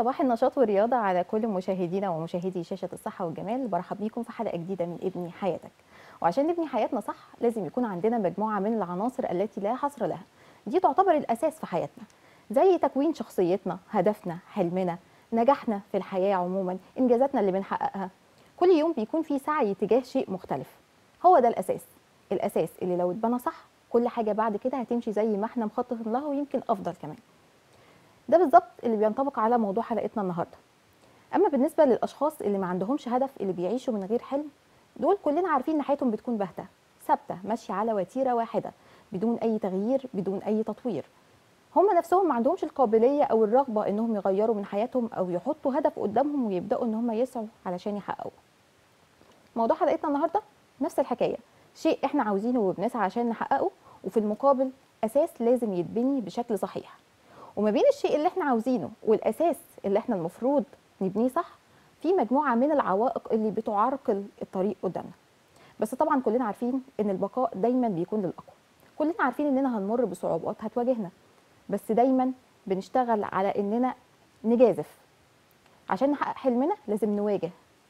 صباح النشاط والرياضة على كل مشاهدينا ومشاهدي شاشة الصحة والجمال برحب بيكم في حلقة جديدة من ابني حياتك وعشان نبني حياتنا صح لازم يكون عندنا مجموعة من العناصر التي لا حصر لها دي تعتبر الأساس في حياتنا زي تكوين شخصيتنا هدفنا حلمنا نجاحنا في الحياة عموما إنجازاتنا اللي بنحققها كل يوم بيكون في سعي تجاه شيء مختلف هو ده الأساس الأساس اللي لو اتبنى صح كل حاجة بعد كده هتمشي زي ما احنا مخططين لها ويمكن أفضل كمان ده بالظبط اللي بينطبق على موضوع حلقتنا النهارده اما بالنسبه للاشخاص اللي ما عندهمش هدف اللي بيعيشوا من غير حلم دول كلنا عارفين ان حياتهم بتكون باهته ثابته ماشيه على وتيره واحده بدون اي تغيير بدون اي تطوير هم نفسهم ما عندهمش القابليه او الرغبه انهم يغيروا من حياتهم او يحطوا هدف قدامهم ويبداوا ان هم يسعوا علشان يحققوه موضوع حلقتنا النهارده نفس الحكايه شيء احنا عاوزينه وبنسعى عشان نحققه وفي المقابل اساس لازم يتبني بشكل صحيح وما بين الشيء اللي احنا عاوزينه والاساس اللي احنا المفروض نبنيه صح في مجموعه من العوائق اللي بتعرقل الطريق قدامنا بس طبعا كلنا عارفين ان البقاء دايما بيكون للاقوى كلنا عارفين اننا هنمر بصعوبات هتواجهنا بس دايما بنشتغل على اننا نجازف عشان نحقق حلمنا لازم نواجه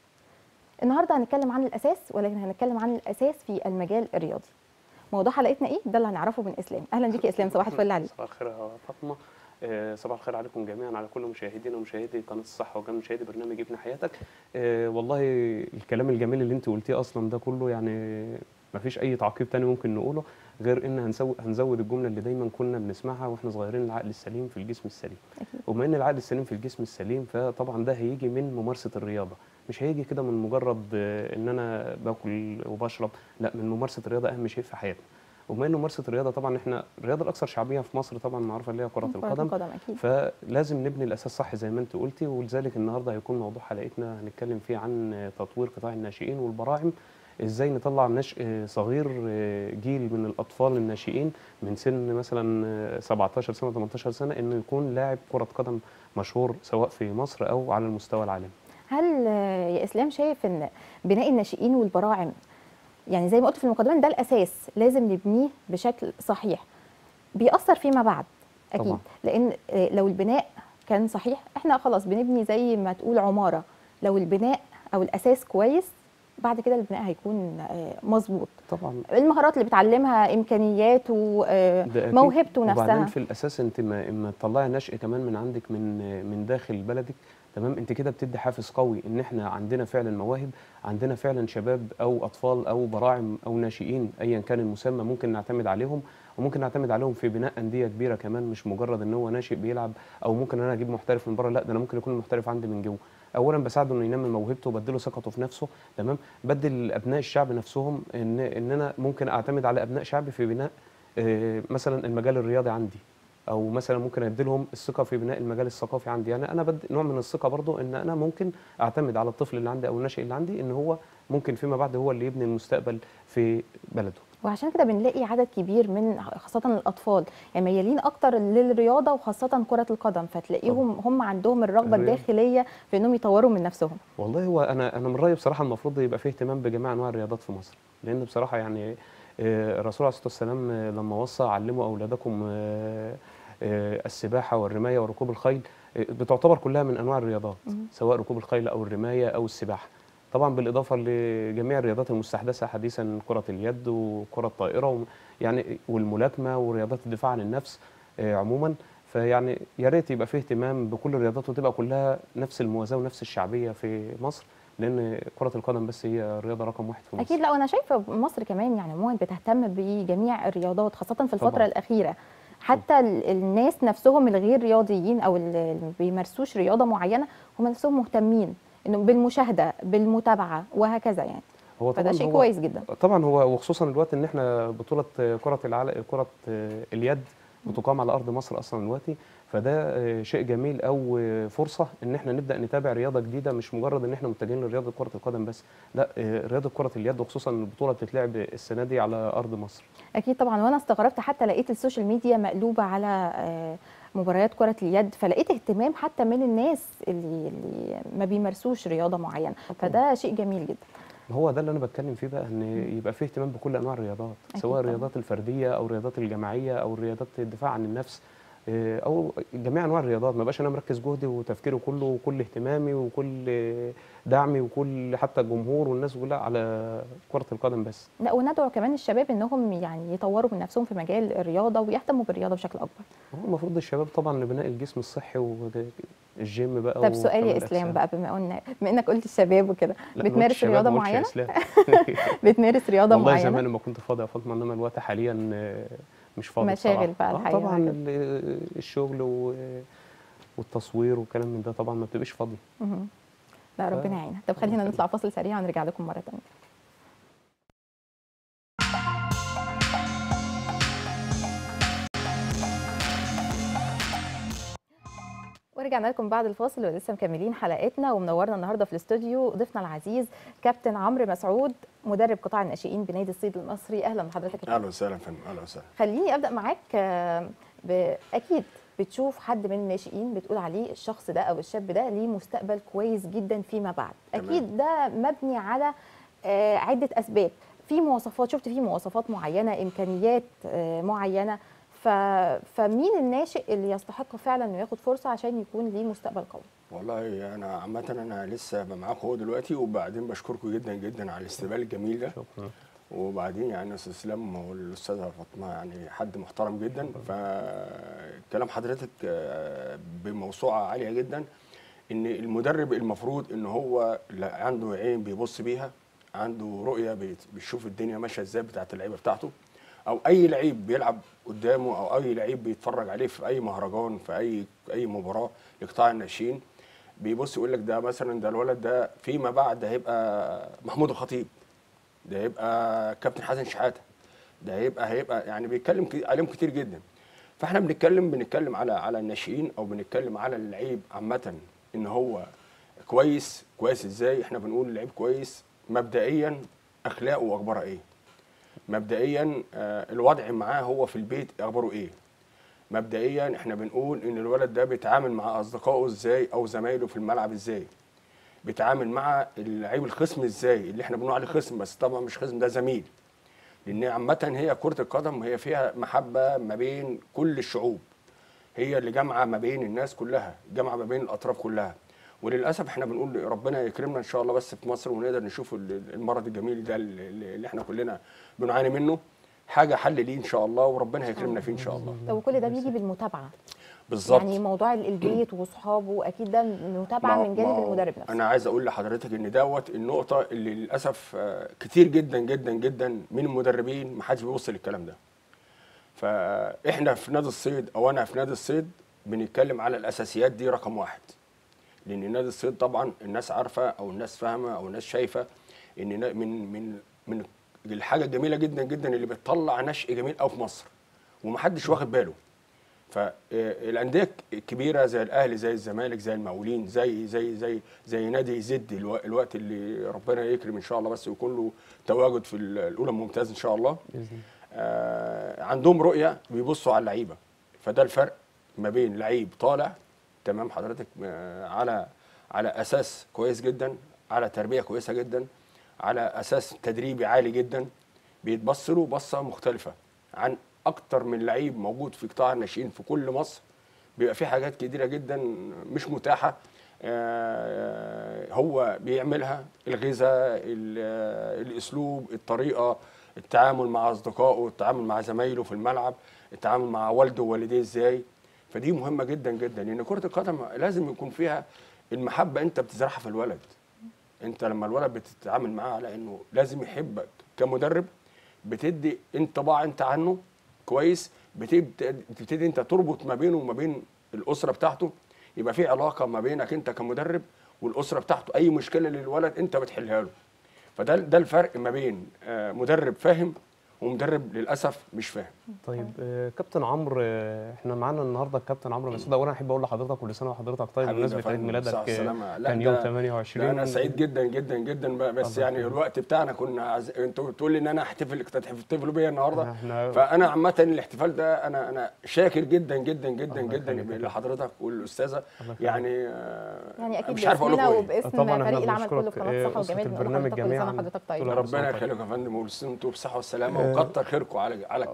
النهارده هنتكلم عن الاساس ولكن هنتكلم عن الاساس في المجال الرياضي موضوع حلقتنا ايه ده اللي هنعرفه من اسلام اهلا بيك يا اسلام صباح الفل عليك صباح الخير يا فاطمه آه، صباح الخير عليكم جميعا على كل مشاهدينا ومشاهدي قناه الصحه وجميع مشاهدي برنامج ابن حياتك آه، والله الكلام الجميل اللي انت قلتيه اصلا ده كله يعني ما فيش اي تعقيب تاني ممكن نقوله غير ان هنسو... هنزود الجمله اللي دايما كنا بنسمعها واحنا صغيرين العقل السليم في الجسم السليم أكيد. وبما ان العقل السليم في الجسم السليم فطبعا ده هيجي من ممارسه الرياضه مش هيجي كده من مجرد آه، ان انا باكل وبشرب لا من ممارسه الرياضه اهم شيء في حياتنا وبما ان ممارسه الرياضه طبعا احنا الرياضه الاكثر شعبيه في مصر طبعا معروفه اللي هي كره القدم القدم اكيد فلازم نبني الاساس صح زي ما انت قلتي ولذلك النهارده هيكون موضوع حلقتنا هنتكلم فيه عن تطوير قطاع الناشئين والبراعم ازاي نطلع نشء صغير جيل من الاطفال الناشئين من سن مثلا 17 سنه 18 سنه انه يكون لاعب كره قدم مشهور سواء في مصر او على المستوى العالمي هل آه، يا اسلام شايف ان بناء الناشئين والبراعم يعني زي ما قلت في المقدمه إن ده الاساس لازم نبنيه بشكل صحيح بيأثر فيما بعد اكيد طبعاً. لان آه، لو البناء كان صحيح احنا خلاص بنبني زي ما تقول عماره لو البناء او الاساس كويس بعد كده البناء هيكون آه، مظبوط طبعا المهارات اللي بتعلمها امكانياته آه، ده أكيد. موهبته وبعدين نفسها في الاساس انت ما اما تطلعي نشء كمان من عندك من من داخل بلدك تمام انت كده بتدي حافز قوي ان احنا عندنا فعلا مواهب عندنا فعلا شباب او اطفال او براعم او ناشئين ايا كان المسمى ممكن نعتمد عليهم وممكن نعتمد عليهم في بناء انديه كبيره كمان مش مجرد ان هو ناشئ بيلعب او ممكن انا اجيب محترف من بره لا ده انا ممكن يكون المحترف عندي من جوه اولا بساعده انه ينمي موهبته وبديله ثقته في نفسه تمام بدل ابناء الشعب نفسهم ان ان انا ممكن اعتمد على ابناء شعبي في بناء آه، مثلا المجال الرياضي عندي او مثلا ممكن ادي لهم الثقه في بناء المجال الثقافي عندي يعني انا بدي نوع من الثقه برضو ان انا ممكن اعتمد على الطفل اللي عندي او الناشئ اللي عندي ان هو ممكن فيما بعد هو اللي يبني المستقبل في بلده وعشان كده بنلاقي عدد كبير من خاصة الأطفال يعني ميالين أكتر للرياضة وخاصة كرة القدم فتلاقيهم هم عندهم الرغبة الرياضة. الداخلية في إنهم يطوروا من نفسهم والله هو انا انا من رايي بصراحه المفروض يبقى فيه اهتمام بجميع انواع الرياضات في مصر لان بصراحه يعني آه، الرسول عليه الصلاه والسلام آه، لما وصى علموا اولادكم آه، آه، السباحه والرمايه وركوب الخيل آه، بتعتبر كلها من انواع الرياضات مم. سواء ركوب الخيل او الرمايه او السباحه طبعا بالاضافه لجميع الرياضات المستحدثه حديثا كره اليد وكره الطائره و- يعني والملاكمه ورياضات الدفاع عن النفس آه، عموما فيعني يا ريت يبقى فيه اهتمام بكل الرياضات وتبقى كلها نفس الموازاه ونفس الشعبيه في مصر لان كره القدم بس هي الرياضه رقم واحد في مصر أكيد لا وأنا شايفة مصر كمان يعني عموما بتهتم بجميع الرياضات خاصة في الفترة طبعاً. الأخيرة حتى ال- الناس نفسهم الغير رياضيين أو اللي ما بيمارسوش رياضة معينة هم نفسهم مهتمين إنه بالمشاهدة بالمتابعة وهكذا يعني هو فده طبعا شيء هو كويس جدا طبعا هو وخصوصا الوقت ان احنا بطوله كره العالم كره اليد بتقام على ارض مصر اصلا دلوقتي فده آه، شيء جميل او آه، فرصه ان احنا نبدا نتابع رياضه جديده مش مجرد ان احنا متجهين لرياضه كره القدم بس لا آه، رياضه كره اليد وخصوصا البطوله بتتلعب السنه دي على ارض مصر اكيد طبعا وانا استغربت حتى لقيت السوشيال ميديا مقلوبه على آه، مباريات كره اليد فلقيت اهتمام حتى من الناس اللي, اللي ما بيمارسوش رياضه معينه فده شيء جميل جدا هو ده اللي انا بتكلم فيه بقى ان يبقى فيه اهتمام بكل انواع الرياضات أكيد سواء طبعاً. الرياضات الفرديه او الرياضات الجماعيه او الرياضات الدفاع عن النفس آه، او جميع انواع الرياضات ما بقاش انا مركز جهدي وتفكيري كله وكل اهتمامي وكل آه، دعمي وكل حتى الجمهور والناس كلها على كره القدم بس لا وندعو كمان الشباب انهم يعني يطوروا من نفسهم في مجال الرياضه ويهتموا بالرياضه بشكل اكبر هو المفروض الشباب طبعا لبناء الجسم الصحي والجيم بقى طب سؤال يا وكمال اسلام الأجسام. بقى بما قلنا بما انك قلت الشباب وكده لا، ما قلتش بتمارس شباب، رياضه ما قلتش يا معينه إسلام. بتمارس رياضه والله معينه زمان لما كنت فاضي يا فاطمه انما الوقت حاليا آه، مش فاضي مشاغل بصراحة. بقى آه، الحياة طبعا وكده. ال- الشغل و- والتصوير وكلام من ده طبعا ما بتبقاش فاضي مهم. لا ربنا يعينك طب خلينا ربنا نطلع فاصل سريع ونرجع لكم مره ثانيه ورجعنا لكم بعد الفاصل ولسه مكملين حلقتنا ومنورنا النهارده في الاستوديو ضيفنا العزيز كابتن عمرو مسعود مدرب قطاع الناشئين بنادي الصيد المصري اهلا بحضرتك يا كابتن. اهلا وسهلا يا فندم اهلا وسهلا خليني ابدا معاك آه، ب- اكيد بتشوف حد من الناشئين بتقول عليه الشخص ده او الشاب ده ليه مستقبل كويس جدا فيما بعد تمام. اكيد ده مبني على آه، عده اسباب في مواصفات شفت فيه مواصفات معينه امكانيات آه، معينه ف... فمين الناشئ اللي يستحق فعلا انه ياخد فرصه عشان يكون ليه مستقبل قوي والله انا عامه انا لسه معاكم هو دلوقتي وبعدين بشكركم جدا جدا على الاستقبال الجميل ده شكرا وبعدين يعني استاذ اسلام والاستاذه فاطمه يعني حد محترم جدا فكلام حضرتك آه، بموسوعه عاليه جدا ان المدرب المفروض ان هو لا عنده عين بيبص بيها عنده رؤيه بيت- بيشوف الدنيا ماشيه ازاي بتاعت اللعيبه بتاعته او اي لعيب بيلعب قدامه او اي لعيب بيتفرج عليه في اي مهرجان في اي اي مباراه لقطاع الناشئين بيبص يقول لك ده مثلا ده الولد ده فيما بعد هيبقى محمود الخطيب ده هيبقى كابتن حسن شحاته ده هيبقى هيبقى يعني بيتكلم كي- عليهم كتير جدا فاحنا بنتكلم بنتكلم على على الناشئين او بنتكلم على اللعيب عامه ان هو كويس كويس ازاي احنا بنقول اللعيب كويس مبدئيا اخلاقه واخبارها ايه مبدئيا آه، الوضع معاه هو في البيت اخباره ايه مبدئيا احنا بنقول ان الولد ده بيتعامل مع اصدقائه ازاي او زمايله في الملعب ازاي بيتعامل مع اللعيب الخصم ازاي اللي احنا بنقول عليه خصم بس طبعا مش خصم ده زميل لان عامه هي كره القدم هي فيها محبه ما بين كل الشعوب هي اللي جامعه ما بين الناس كلها جامعه ما بين الاطراف كلها وللاسف احنا بنقول ربنا يكرمنا ان شاء الله بس في مصر ونقدر نشوف ال- المرض الجميل ده اللي اللي احنا كلنا بنعاني منه حاجه حل ليه ان شاء الله وربنا هيكرمنا فيه ان شاء الله طب وكل ده بيجي بالمتابعه بالظبط يعني موضوع ال- البيت واصحابه اكيد ده متابعه ما- من ما جانب هو المدرب نفسه انا عايز اقول لحضرتك ان دوت النقطه اللي للاسف آه، كتير جدا جدا جدا من المدربين ما حدش بيبص للكلام ده فاحنا في نادي الصيد او انا في نادي الصيد بنتكلم على الاساسيات دي رقم واحد لان نادي الصيد طبعا الناس عارفه او الناس فاهمه او الناس شايفه ان نا- من من من الحاجه الجميله جدا جدا اللي بتطلع نشء جميل قوي في مصر ومحدش واخد باله فالانديه الكبيره زي الاهلي زي الزمالك زي المقاولين زي زي زي زي نادي زد الو- الوقت اللي ربنا يكرم ان شاء الله بس يكون له تواجد في ال- الاولى الممتاز ان شاء الله باذن الله آه، عندهم رؤيه بيبصوا على اللعيبه فده الفرق ما بين لعيب طالع تمام حضرتك آه، على على اساس كويس جدا على تربيه كويسه جدا على اساس تدريبي عالي جدا بيتبص له بصه مختلفه عن اكتر من لعيب موجود في قطاع الناشئين في كل مصر بيبقى في حاجات كتيره جدا مش متاحه آه، هو بيعملها الغذاء ال- آه، الاسلوب الطريقه التعامل مع اصدقائه التعامل مع زمايله في الملعب التعامل مع والده ووالديه ازاي فدي مهمه جدا جدا لان كره القدم لازم يكون فيها المحبه انت بتزرعها في الولد انت لما الولد بتتعامل معاه على انه لازم يحبك كمدرب بتدي انطباع انت عنه كويس بتبتدي بتبتدي انت تربط ما بينه وما بين الاسره بتاعته يبقى في علاقه ما بينك انت كمدرب والاسره بتاعته اي مشكله للولد انت بتحلها له فده ده الفرق ما بين آه، مدرب فاهم ومدرب للاسف مش فاهم طيب آه، كابتن عمرو آه، احنا معانا النهارده الكابتن عمرو مسعود اولا احب اقول لحضرتك كل سنه وحضرتك طيب حبيبي يا بمناسبه عيد فندم، ميلادك بالصحة آه، والسلامة. لا كان ده- يوم لا 28 انا سعيد جدا جدا جدا بقى، بس الله يعني يخليك. الوقت بتاعنا كنا عز... انتوا بتقول لي ان انا احتفل تحتفلوا بيا النهارده احنا فانا عامه الاحتفال ده انا انا شاكر جدا جدا جدا الله جدا يخليك يا لحضرتك والاستاذه الله يخليك. يعني آه، يعني اكيد مش عارف اقول لكم باسمنا ايه وباسم طبعاً إحنا فريق العمل كله في بنشكرك، قناه آه، الصحه أسرة والجمال بنقول البرنامج لحضرتك كل سنه جميعاً. وحضرتك طيب طول ربنا طيب. يخليكم يا فندم وانتم بصحه والسلامه آه. وكتر خيركم على على الكلام واكيد الجميل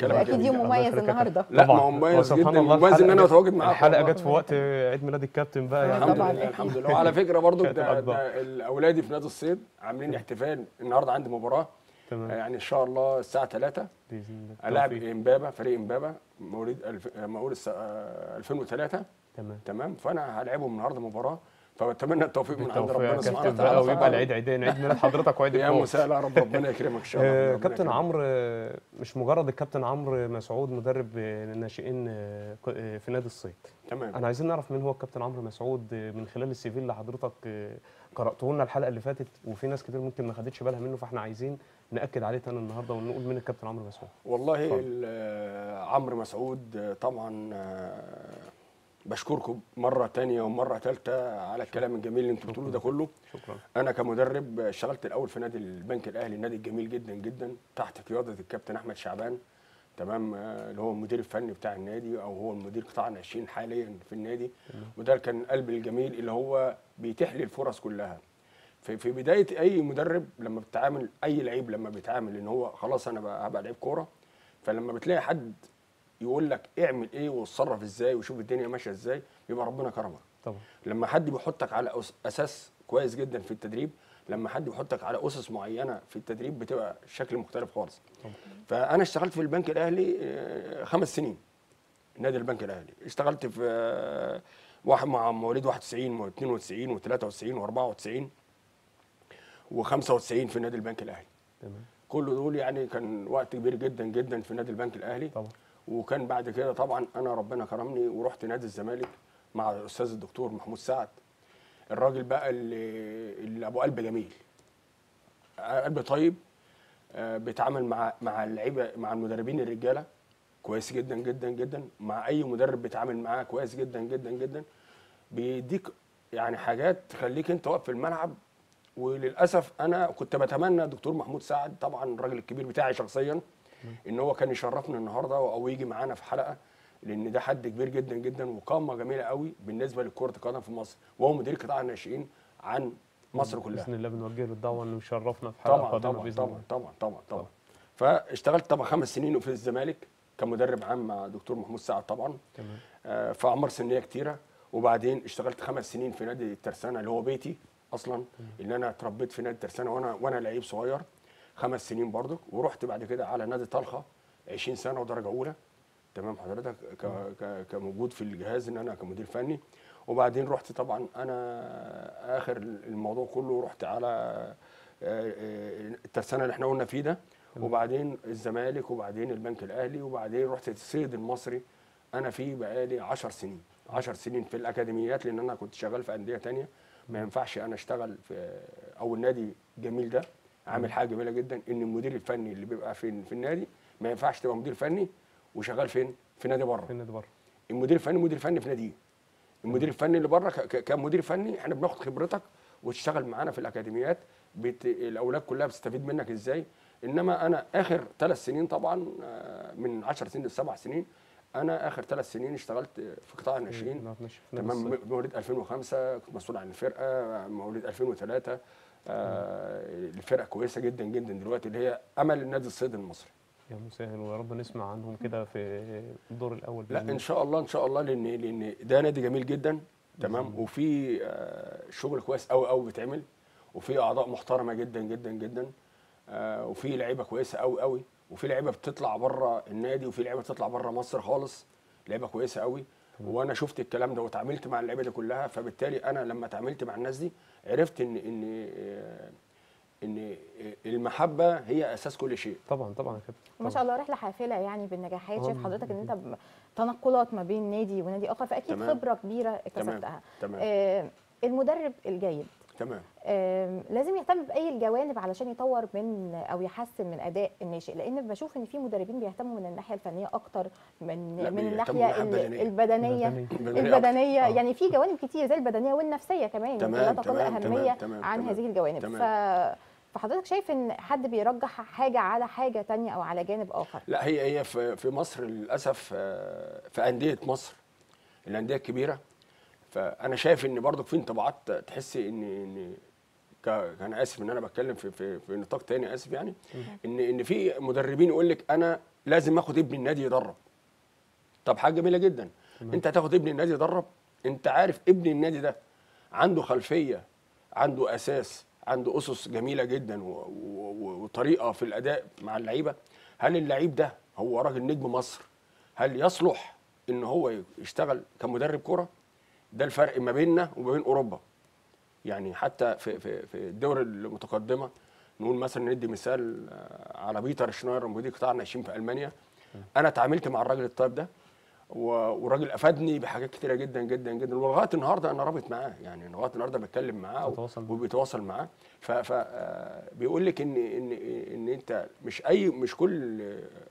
فيديو الله مميز يخليك يا النهارده لا ما طبعاً. هو مميز وسبحان جدا الله مميز ان الحلقة انا جت- اتواجد معاكم الحلقه والله. جت في وقت عيد ميلاد الكابتن بقى يعني الحمد طبعاً. لله الحمد لله وعلى فكره برضو كانت ده, الأكبر. ده الاولادي في نادي الصيد عاملين احتفال النهارده عندي مباراه تمام يعني ان شاء الله الساعه 3 باذن الله العب بالتوفيق. امبابه فريق امبابه مواليد الف... مواليد الس- آه، 2003 تمام تمام فانا هلعبهم النهارده مباراه فبتمنى التوفيق من عند بالتوفيق يا ربنا سبحانه كابتن بقى وتعالى ويبقى طبعاً. العيد عيدين عيد ميلاد حضرتك وعيد يا الفوز مساء يا رب ربنا يكرمك ان شاء الله آه، ربنا كابتن يكرمك. عمرو آه، مش مجرد الكابتن عمرو مسعود مدرب آه، الناشئين آه، ك- آه، في نادي الصيد تمام انا عايزين نعرف مين هو الكابتن عمرو مسعود آه، من خلال السي في اللي حضرتك آه، قراته لنا الحلقه اللي فاتت وفي ناس كتير ممكن ما خدتش بالها منه فاحنا عايزين ناكد عليه تاني النهارده ونقول مين الكابتن عمرو مسعود والله اتفضل. ال- آه، عمرو مسعود آه، طبعا آه، بشكركم مره تانية ومره ثالثه على الكلام الجميل اللي انتوا بتقولوه ده كله شكرا انا كمدرب اشتغلت الاول في نادي البنك الاهلي النادي الجميل جدا جدا تحت قياده الكابتن احمد شعبان تمام آه، اللي هو المدير الفني بتاع النادي او هو المدير قطاع الناشئين حاليا في النادي وده كان القلب الجميل اللي هو بيتيح لي الفرص كلها في في بدايه اي مدرب لما بتعامل اي لعيب لما بيتعامل ان هو خلاص انا بقى هبقى لعيب كوره فلما بتلاقي حد يقول لك اعمل ايه وتصرف ازاي وشوف الدنيا ماشيه ازاي يبقى ربنا كرمك طبعا لما حد بيحطك على أس- اساس كويس جدا في التدريب لما حد بيحطك على اسس معينه في التدريب بتبقى شكل مختلف خالص طبعا. فانا اشتغلت في البنك الاهلي آه، خمس سنين نادي البنك الاهلي اشتغلت في آه، واحد مع مواليد 91 و92 و93 و94 و95 في نادي البنك الاهلي تمام كل دول يعني كان وقت كبير جدا جدا في نادي البنك الاهلي طبعا وكان بعد كده طبعا انا ربنا كرمني ورحت نادي الزمالك مع الاستاذ الدكتور محمود سعد الراجل بقى اللي, اللي ابو قلب جميل قلب طيب آه، بيتعامل مع مع اللعيبه مع المدربين الرجاله كويس جدا جدا جدا مع اي مدرب بيتعامل معاه كويس جدا جدا جدا بيديك يعني حاجات تخليك انت واقف في الملعب وللاسف انا كنت بتمنى دكتور محمود سعد طبعا الراجل الكبير بتاعي شخصيا ان هو كان يشرفنا النهارده او يجي معانا في حلقه لان ده حد كبير جدا جدا وقامه جميله قوي بالنسبه لكره القدم في مصر وهو مدير قطاع الناشئين عن مصر كلها باذن الله بنوجه له الدعوه انه يشرفنا في حلقه طبعا قادمه طبعا باذن طبعا الله طبعا طبعا طبعا فاشتغلت طبعا خمس سنين في الزمالك كمدرب عام مع دكتور محمود سعد طبعا تمام آه، في اعمار سنيه كتيره وبعدين اشتغلت خمس سنين في نادي الترسانه اللي هو بيتي اصلا اللي انا اتربيت في نادي الترسانه وانا وانا لعيب صغير خمس سنين برضك ورحت بعد كده على نادي طلخه 20 سنه ودرجه اولى تمام حضرتك ك ك كموجود في الجهاز ان انا كمدير فني وبعدين رحت طبعا انا اخر الموضوع كله رحت على آه، آه، الترسانه اللي احنا قلنا فيه ده وبعدين الزمالك وبعدين البنك الاهلي وبعدين رحت الصيد المصري انا فيه بقالي 10 سنين 10 سنين في الاكاديميات لان انا كنت شغال في انديه تانية ما ينفعش انا اشتغل في او النادي الجميل ده عامل حاجه جميله جدا ان المدير الفني اللي بيبقى في في النادي ما ينفعش تبقى مدير فني وشغال فين في نادي بره في النادي بره المدير الفني مدير فني في ناديه المدير الفني اللي بره ك- ك- كمدير فني احنا بناخد خبرتك وتشتغل معانا في الاكاديميات بت... الاولاد كلها بتستفيد منك ازاي انما انا اخر ثلاث سنين طبعا آه، من 10 سنين لسبع سنين انا اخر ثلاث سنين اشتغلت في قطاع الناشئين نعرف نمشي في نادي تمام الصيد. مواليد 2005 كنت مسؤول عن الفرقه مواليد 2003 آه الفرقه كويسه جدا جدا دلوقتي اللي هي امل نادي الصيد المصري يا مسهل ويا رب نسمع عنهم كده في الدور الاول لا بإذن ان شاء الله ان شاء الله لان لان ده نادي جميل جدا تمام وفي آه، شغل كويس قوي قوي بيتعمل وفي اعضاء محترمه جدا جدا جدا آه، وفي لعيبه كويسه قوي قوي وفي لعيبه بتطلع بره النادي وفي لعيبه بتطلع بره مصر خالص لعيبه كويسه قوي وانا شفت الكلام ده واتعاملت مع اللعيبه دي كلها فبالتالي انا لما اتعاملت مع الناس دي عرفت ان ان آه، ان المحبه هي اساس كل شيء طبعا طبعا يا كابتن ما طبعاً. شاء الله رحله حافله يعني بالنجاحات شايف آه، حضرتك ان انت ب- تنقلات ما بين نادي ونادي اخر فاكيد تمام. خبره كبيره اكتسبتها تمام. آه المدرب الجيد تمام آم، لازم يهتم باي الجوانب علشان يطور من او يحسن من اداء الناشئ لان بشوف ان في مدربين بيهتموا من الناحيه الفنيه اكتر من لا، من بيهتموا الناحيه من الناحية ال- البدنية. البدنيه البدنية. البدنيه آه. يعني في جوانب كتير زي البدنيه والنفسيه كمان يمكن تمام، لا تقل تمام، اهميه تمام، تمام، عن تمام، هذه الجوانب تمام. ف فحضرتك شايف ان حد بيرجح حاجه على حاجه تانية او على جانب اخر لا هي هي في في مصر للاسف آه، في انديه مصر الانديه الكبيره فانا شايف ان برضو في انطباعات تحس ان ان ك- انا اسف ان انا بتكلم في في, في نطاق تاني اسف يعني ان ان في مدربين يقول لك انا لازم اخد ابني النادي يدرب طب حاجه جميله جدا انت هتاخد ابني النادي يدرب انت عارف ابن النادي ده عنده خلفيه عنده اساس عنده اسس جميله جدا و- و- و- وطريقه في الاداء مع اللعيبه هل اللعيب ده هو راجل نجم مصر هل يصلح ان هو يشتغل كمدرب كره ده الفرق ما بيننا وما بين اوروبا يعني حتى في في في الدول المتقدمه نقول مثلا ندي مثال آه، على بيتر شناير مدير قطاع الناشئين في المانيا انا اتعاملت مع الراجل الطيب ده و- والراجل افادني بحاجات كتيره جدا جدا جدا ولغايه النهارده انا رابط معاه يعني لغايه النهارده بتكلم معاه تتواصل معاه. وبيتواصل معاه ف ف آه، بيقول لك ان ان ان انت مش اي مش كل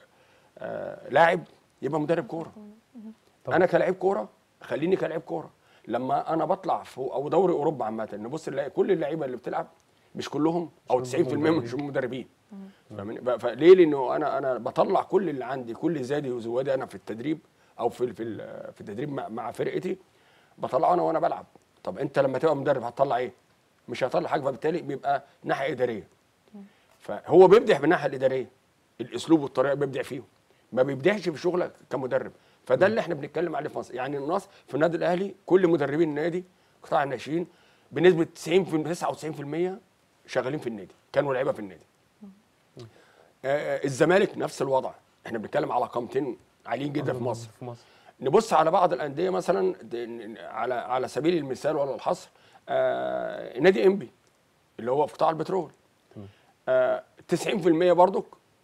آه، لاعب يبقى مدرب كوره طبعا. انا كلاعب كوره خليني كلاعب كوره لما انا بطلع فوق او دوري اوروبا عامه نبص نلاقي كل اللعيبه اللي بتلعب مش كلهم او 90% مش مدربين فاهمني بقى- فليه لانه انا انا بطلع كل اللي عندي كل زادي وزوادي انا في التدريب او في في ال- في التدريب مع, مع فرقتي بطلعه انا وانا بلعب طب انت لما تبقى مدرب هتطلع ايه مش هطلع حاجه فبالتالي بيبقى ناحيه اداريه فهو بيبدع بالناحيه الاداريه الاسلوب والطريقه بيبدع فيهم ما بيبدعش في شغلك كمدرب فده اللي احنا بنتكلم عليه في مصر يعني الناس في النادي الاهلي كل مدربين النادي قطاع الناشئين بنسبه 90 في 99% شغالين في النادي كانوا لعيبه في النادي آه الزمالك نفس الوضع احنا بنتكلم على قامتين عاليين جدا في مصر في مصر نبص على بعض الانديه مثلا د- على على سبيل المثال ولا الحصر آه نادي انبي اللي هو في قطاع البترول آه 90% برضك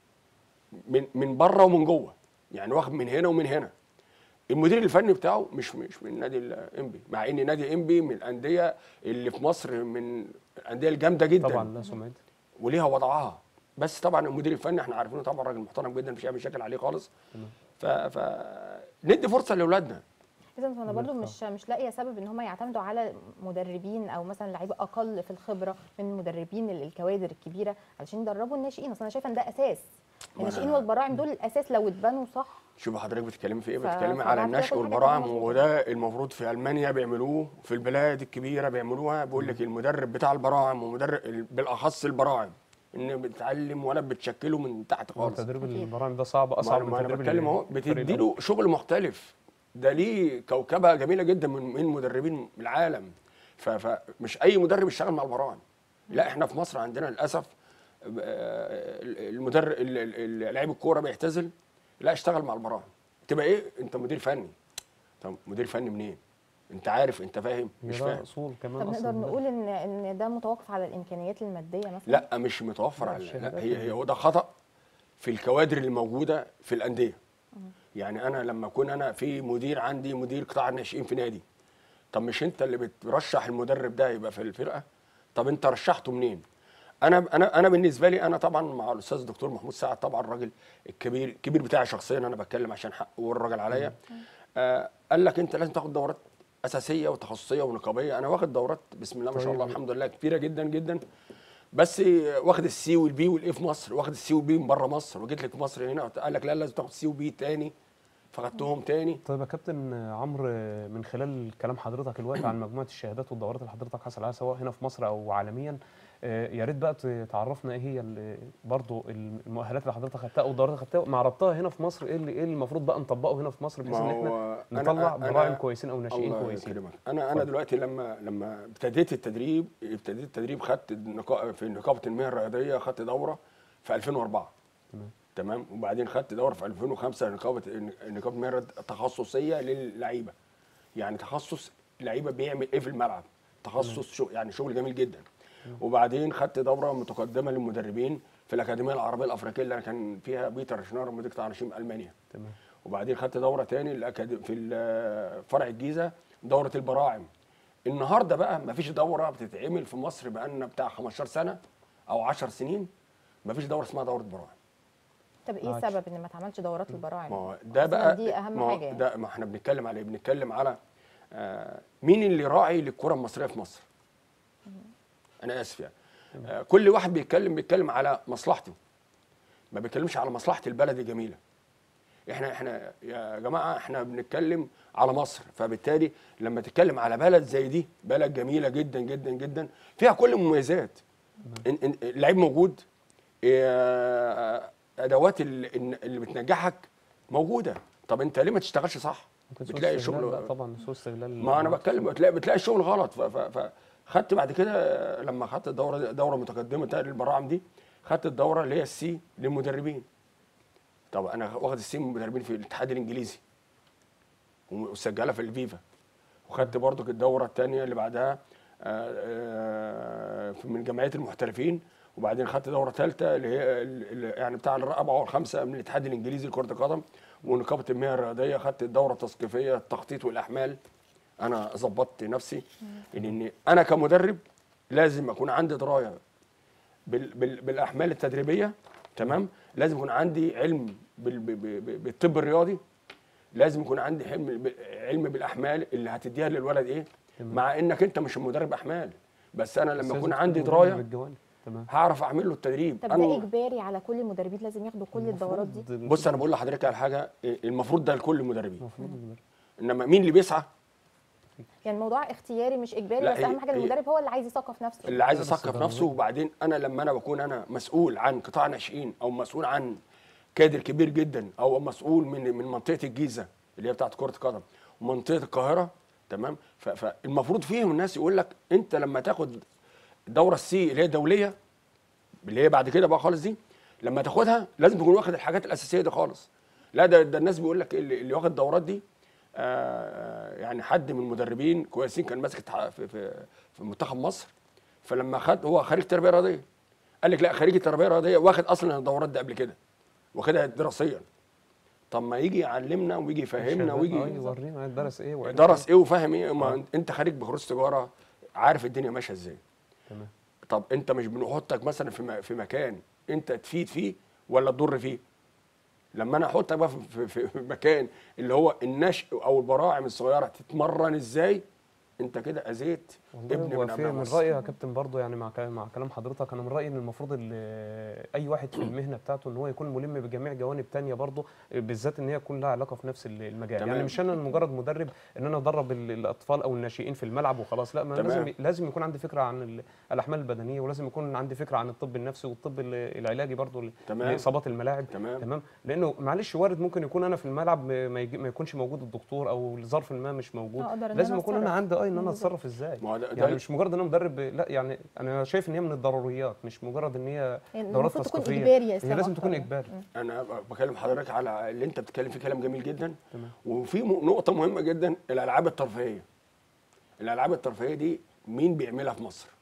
من من بره ومن جوه يعني واخد من هنا ومن هنا المدير الفني بتاعه مش مش من نادي الانبي مع ان نادي انبي من الانديه اللي في مصر من الانديه الجامده جدا طبعا لا سمعت وليها وضعها بس طبعا المدير الفني احنا عارفينه طبعا راجل محترم جدا مفيش اي مشاكل عليه خالص ف, ف ندي فرصه لاولادنا اذا انا برضو مش مش لاقيه سبب ان هم يعتمدوا على مدربين او مثلا لعيبه اقل في الخبره من المدربين ال- الكوادر الكبيره علشان يدربوا الناشئين اصل انا شايفه ان ده اساس الناشئين والبراعم دول الاساس لو اتبنوا صح شوف حضرتك بتتكلمي في ايه ف- بتتكلمي فبعد على كده النشء كل حاجة والبراعم تبقى مظبوطة. وده المفروض في المانيا بيعملوه في البلاد الكبيره بيعملوها بيقول لك المدرب بتاع البراعم ومدرب بالاخص البراعم ان بتعلم ولا بتشكله من تحت هو خالص تدريب أكيد. البراعم ده صعب ما اصعب أنا- من ما انا تدريب بتكلم اهو الفريق بتدي له شغل مختلف ده ليه كوكبه جميله جدا من من مدربين العالم ف- فمش اي مدرب يشتغل مع البراعم لا احنا في مصر عندنا للاسف آه، المدرب لعيب الكوره بيعتزل لا اشتغل مع البراعم تبقى ايه انت مدير فني طب مدير فني منين انت عارف انت فاهم مش ده فاهم اصول كمان طب اصلا نقدر نقول ان ان ده متوقف على الامكانيات الماديه مثلا لا مش متوفر لا، على لا الشهادات هي هي هو ده خطا في الكوادر اللي موجوده في الانديه يعني انا لما اكون انا في مدير عندي مدير قطاع الناشئين في نادي طب مش انت اللي بترشح المدرب ده يبقى في الفرقه طب انت رشحته منين انا انا انا بالنسبه لي انا طبعا مع الاستاذ الدكتور محمود سعد طبعا الراجل الكبير الكبير بتاعي شخصيا انا بتكلم عشان حقه والراجل عليا آه قال لك انت لازم تاخد دورات اساسيه وتخصصيه ونقابيه انا واخد دورات بسم الله ما شاء الله طيب. الحمد لله كبيره جدا جدا بس واخد السي والبي والايه في مصر واخد السي والبي من بره مصر وجيت لك في مصر هنا قال لك لا لازم تاخد سي وبي تاني فخدتهم تاني طيب يا كابتن عمرو من خلال كلام حضرتك الوقت عن مجموعه الشهادات والدورات اللي حضرتك حصل عليها سواء هنا في مصر او عالميا آه، يا ريت بقى ت- تعرفنا ايه هي ال- برضو المؤهلات اللي حضرتك خدتها او الدورات اللي خدتها مع ربطها هنا في مصر ايه اللي ايه المفروض بقى نطبقه هنا في مصر بحيث ان احنا أنا- نطلع أنا- براعم كويسين او ناشئين الله كويسين يكرمك انا انا اتفضل. دلوقتي لما لما ابتديت التدريب ابتديت التدريب خدت النقا- في نقابه المهن الرياضيه خدت دوره في 2004 تمام. تمام وبعدين خدت دوره في 2005 نقابه نقابه المهن الرياضية تخصصيه للعيبه يعني تخصص لعيبه بيعمل ايه في الملعب تخصص شو يعني شغل جميل جدا وبعدين خدت دوره متقدمه للمدربين في الاكاديميه العربيه الافريقيه اللي انا كان فيها بيتر شنار مدير قطاع ناشئين المانيا تمام وبعدين خدت دوره تاني الأكاد- في ال- فرع الجيزه دوره البراعم النهارده بقى مفيش دوره بتتعمل في مصر بقالنا بتاع 15 سنه او 10 سنين مفيش دوره اسمها دوره براعم طب ايه معاك. السبب ان ما اتعملش دورات البراعم ما هو ده أصلاً بقى دي اهم ما هو حاجه يعني. ده ما احنا بنتكلم على ايه بنتكلم على آه مين اللي راعي للكره المصريه في مصر انا اسف يعني آه كل واحد بيتكلم بيتكلم على مصلحته ما بيتكلمش على مصلحه البلد الجميله احنا احنا يا جماعه احنا بنتكلم على مصر فبالتالي لما تتكلم على بلد زي دي بلد جميله جدا جدا جدا فيها كل المميزات إن- إن- اللعيب موجود إيه، ادوات ال- اللي بتنجحك موجوده طب انت ليه ما تشتغلش صح ممكن سوء بتلاقي استغلال الشغل بقى طبعا سوء استغلال ما انا بتكلم بتلاقي بتلاقي الشغل غلط ف- ف- فخدت بعد كده لما خدت الدوره دي دوره متقدمه بتاعت البراعم دي خدت الدوره اللي هي السي للمدربين طب انا واخد السي من المدربين في الاتحاد الانجليزي ومسجله في الفيفا وخدت برضو الدوره الثانيه اللي بعدها آه، آه، في- من جمعيه المحترفين وبعدين خدت دوره ثالثه اللي هي ال- ال- يعني بتاع الرابعه والخامسه من الاتحاد الانجليزي لكره القدم ونقابه المياه الرياضيه خدت الدوره التثقيفيه التخطيط والاحمال انا ظبطت نفسي ان إن انا كمدرب لازم اكون عندي درايه بال بال بالاحمال التدريبيه تمام لازم يكون عندي علم بال ب- ب- ب- بالطب الرياضي لازم يكون عندي علم ب- علم بالاحمال اللي هتديها للولد ايه تمام. مع انك انت مش مدرب احمال بس انا بس لما لازم يكون تكون عندي مدرب درايه بالجوانب. تمام هعرف اعمل له التدريب طب ده اجباري على كل المدربين لازم ياخدوا كل الدورات دي المفروض- بص انا بقول لحضرتك على حاجه إيه، المفروض ده لكل المدربين المفروض المدرب. انما مين اللي بيسعى يعني الموضوع اختياري مش اجباري لا، بس اهم هي- حاجه هي- المدرب هو اللي عايز يثقف نفسه اللي عايز بس يثقف ده نفسه وبعدين انا لما انا بكون انا مسؤول عن قطاع ناشئين او مسؤول عن كادر كبير جدا او مسؤول من من منطقه الجيزه اللي هي بتاعت كره القدم ومنطقه القاهره تمام ف- فالمفروض فيهم الناس يقول لك انت لما تاخد الدوره السي اللي هي دوليه اللي هي بعد كده بقى خالص دي لما تاخدها لازم تكون واخد الحاجات الاساسيه دي خالص لا ده, ده الناس بيقول لك اللي, اللي واخد الدورات دي آه يعني حد من المدربين كويسين كان ماسك اتح- في, في, في منتخب مصر فلما خد هو خريج تربيه رياضيه قال لك لا خريج التربيه الرياضيه واخد اصلا الدورات دي قبل كده واخدها دراسيا طب ما يجي يعلمنا ويجي يفهمنا شغال، ويجي آه، يورينا درس ايه وعرف درس ايه وفاهم ايه ما انت خريج بكالوريوس تجاره عارف الدنيا ماشيه ازاي تمام طب انت مش بنحطك مثلا في م- في مكان انت تفيد فيه ولا تضر فيه لما انا احطك بقى في, في, في مكان اللي هو النشء او البراعم الصغيره تتمرن ازاي انت كده اذيت ابن والله من هو في ابناء من مصر رايي يا كابتن برضو يعني مع كلام- مع كلام حضرتك انا من رايي ان المفروض ال- اي واحد في المهنه بتاعته ان هو يكون ملم بجميع جوانب تانية برضو بالذات ان هي تكون لها علاقه في نفس ال- المجال تمام. يعني مش انا مجرد مدرب ان انا ادرب ال- الاطفال او الناشئين في الملعب وخلاص لا ما تمام. لازم لازم يكون عندي فكره عن ال- الاحمال البدنيه ولازم يكون عندي فكره عن الطب النفسي والطب ال- العلاجي برضو ل- تمام. لاصابات الملاعب تمام. تمام لانه معلش وارد ممكن يكون انا في الملعب ما ما يجي- ما يكونش موجود الدكتور او لظرف ما مش موجود آه، أقدر إن لازم أنا يكون انا أتصرف. عندي اه ان انا بالظبط. اتصرف ازاي ما هو ده- ده يعني ال- مش مجرد ان انا مدرب لا يعني انا شايف ان هي من الضروريات مش مجرد ان هي يعني دورات المفروض تكون تثقيفيه إجباري يا هي إسلام لازم أكتر تكون يعني. اجباري انا ب- بكلم حضرتك على اللي انت بتتكلم فيه كلام جميل جدا تمام. وفي م- نقطه مهمه جدا الالعاب الترفيهيه الالعاب الترفيهيه دي مين بيعملها في مصر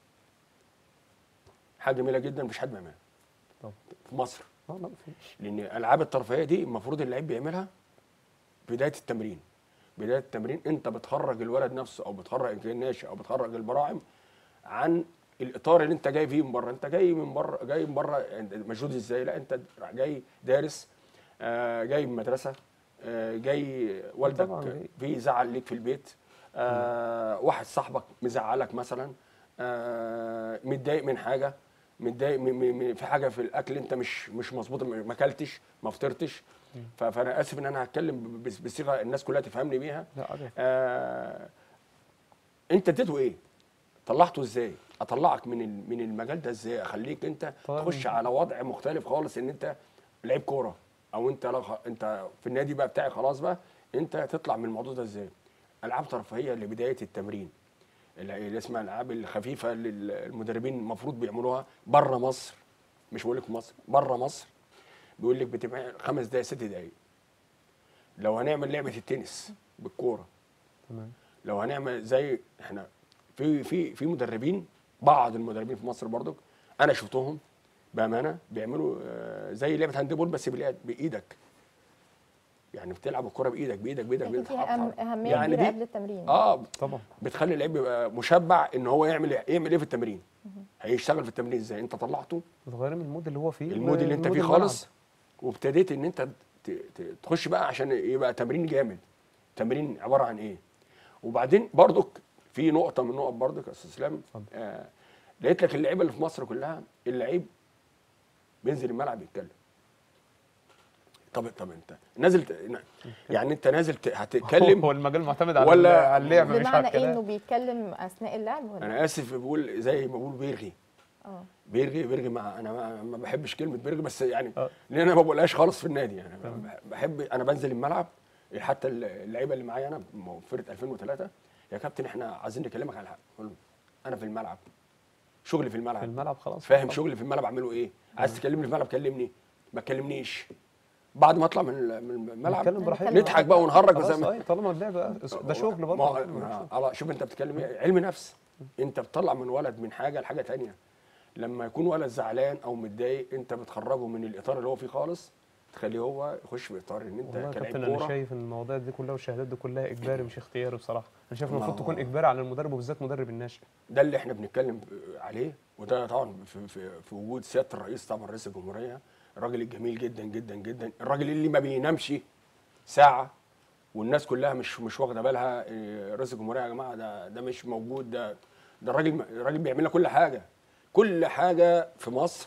حاجه جميله جدا مفيش حد بيعملها طبعا في مصر اه لا مفيش لان الالعاب الترفيهيه دي المفروض اللعيب بيعملها بدايه التمرين بدايه التمرين انت بتخرج الولد نفسه او بتخرج الناشئ او بتخرج البراعم عن الاطار اللي انت جاي فيه من بره انت جاي من بره جاي من بره مجهود ازاي لا انت جاي دارس آه، جاي من مدرسه آه، جاي طبعاً والدك جاي. في زعل ليك في البيت آه، واحد صاحبك مزعلك مثلا آه، متضايق من حاجه متضايق من- من- من- في حاجه في الاكل انت مش مش مظبوطه ما اكلتش ما فطرتش ف- فانا اسف ان انا هتكلم بس- بصيغه الناس كلها تفهمني بيها لا عادي آه انت اديته ايه طلعته ازاي اطلعك من ال- من المجال ده ازاي اخليك انت طيب. تخش على وضع مختلف خالص ان انت لعيب كوره او انت لا خ- انت في النادي بقى بتاعي خلاص بقى انت تطلع من الموضوع ده ازاي العاب ترفيهيه لبدايه التمرين اللي اللي اسمها الالعاب الخفيفه اللي المدربين المفروض بيعملوها بره مصر مش بقول لك في مصر بره مصر بيقول لك بتبقى خمس دقائق ست دقائق لو هنعمل لعبه التنس بالكوره تمام لو هنعمل زي احنا في في في مدربين بعض المدربين في مصر برضك انا شفتهم بامانه بيعملوا آه، زي لعبه هاندبول بس باليد بايدك يعني بتلعب الكره بايدك بايدك بايدك اكيد بايدك فيها أهم- اهميه يعني كبيره دي- قبل التمرين اه طبعا بتخلي اللعيب يبقى مشبع ان هو يعمل يعمل ايه في التمرين هيشتغل في التمرين ازاي انت طلعته بتغير من المود اللي هو فيه المود اللي انت لمود فيه الملعب. خالص وابتديت ان انت ت- ت- تخش بقى عشان يبقى تمرين جامد تمرين عباره عن ايه وبعدين برضك في نقطه من النقط برضك يا استاذ اسلام اتفضل. آه لقيت لك اللعيبه اللي في مصر كلها اللعيب بينزل الملعب يتكلم طب طب انت نازل ت- يعني انت نازل ت- هتتكلم هو المجال معتمد على ولا- على اللعب مش على بمعنى ايه الكلام انه بيتكلم اثناء اللعب ولا انا اسف بقول زي ما بقول بيرغي اه بيرغي بيرغي مع انا ما, ما بحبش كلمه بيرغي بس يعني آه. لان انا ما بقولهاش خالص في النادي يعني أنا بحب انا بنزل الملعب حتى اللعيبه اللي معايا انا فرقه 2003 يا كابتن احنا عايزين نكلمك على حاجه أقول له انا في الملعب شغلي في في الملعب الملعب خلاص فاهم شغلي في الملعب اعمله ايه عايز تكلمني في الملعب كلمني ما تكلمنيش بعد ما اطلع من ال- من الملعب نتكلم براحتنا نضحك بقى ونهرج خلاص زي ما أي، طالما اللعب ده شغل ما- برضه ما- على شوف انت بتتكلم ايه علم نفس انت بتطلع من ولد من حاجه لحاجه تانية لما يكون ولد زعلان او متضايق انت بتخرجه من الاطار اللي هو فيه خالص تخليه هو يخش في اطار ان والله يا انت كلاعب كابتن انا كوره شايف ان المواضيع دي كلها والشهادات دي كلها اجباري مش اختياري بصراحه انا شايف ما المفروض هو- تكون اجباري على المدرب وبالذات مدرب الناشئ ده اللي احنا بنتكلم عليه وده طبعا في, في, في وجود سياده الرئيس طبعا رئيس الجمهوريه الراجل الجميل جدا جدا جدا الراجل اللي ما بينامش ساعه والناس كلها مش مش واخده بالها إيه، رئيس الجمهوريه يا جماعه ده ده مش موجود ده ده الراجل الراجل بيعمل لنا كل حاجه كل حاجه في مصر